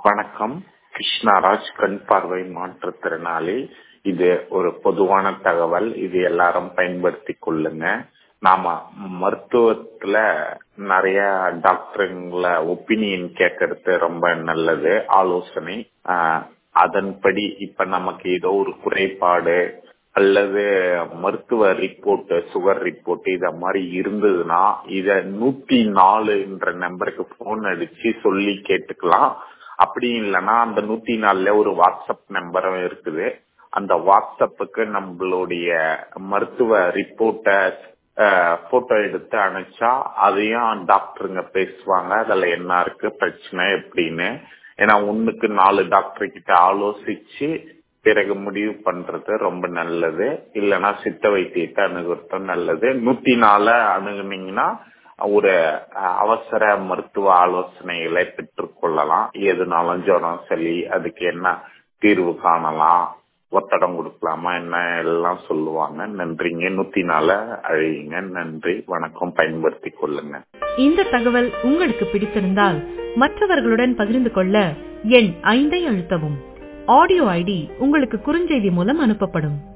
வணக்கம் கிருஷ்ணராஜ் கண் பார்வை மாற்றுத்திறனாளி இது ஒரு பொதுவான தகவல் இது எல்லாரும் பயன்படுத்தி கொள்ளுங்க நாம மருத்துவத்துல நிறைய டாக்டருங்களை ஒப்பீனியன் கேட்கறது ரொம்ப நல்லது ஆலோசனை ஆஹ் அதன்படி இப்ப நமக்கு ஏதோ ஒரு குறைபாடு அல்லது மருத்துவ ரிப்போர்ட் சுகர் ரிப்போர்ட் இத மாதிரி இருந்ததுன்னா இத நூத்தி நாலுன்ற நம்பருக்கு போன் அடிச்சு சொல்லி கேட்டுக்கலாம் அப்படி இல்லைன்னா அந்த நூத்தி நாலுல ஒரு வாட்ஸ்அப் நம்பரும் இருக்குது அந்த வாட்ஸ்அப்புக்கு நம்மளுடைய மருத்துவ ரிப்போர்ட்டை போட்டோ எடுத்து அனுப்பிச்சா அதையும் டாக்டருங்க பேசுவாங்க அதுல என்ன இருக்கு பிரச்சனை எப்படின்னு ஏன்னா ஒண்ணுக்கு நாலு டாக்டர் கிட்ட ஆலோசிச்சு பிறகு முடிவு பண்றது ரொம்ப நல்லது இல்லைன்னா சித்த வைத்தியத்தை அணுகுறதும் நல்லது நூத்தி நாலு அணுகுனீங்கன்னா ஒரு அவசர மருத்துவ ஆலோசனைகளை பெற்றுக்கொள்ளலாம் எதுனாலும் ஜுரம் சளி அதுக்கு என்ன தீர்வு காணலாம் ஒத்தடம் கொடுக்கலாமா என்ன எல்லாம் சொல்லுவாங்க நன்றிங்க நூத்தி நாலு அழியுங்க நன்றி வணக்கம் பயன்படுத்தி கொள்ளுங்க இந்த தகவல் உங்களுக்கு பிடித்திருந்தால் மற்றவர்களுடன் பகிர்ந்து கொள்ள எண் ஐந்தை அழுத்தவும் ஆடியோ ஐடி உங்களுக்கு குறுஞ்செய்தி மூலம் அனுப்பப்படும்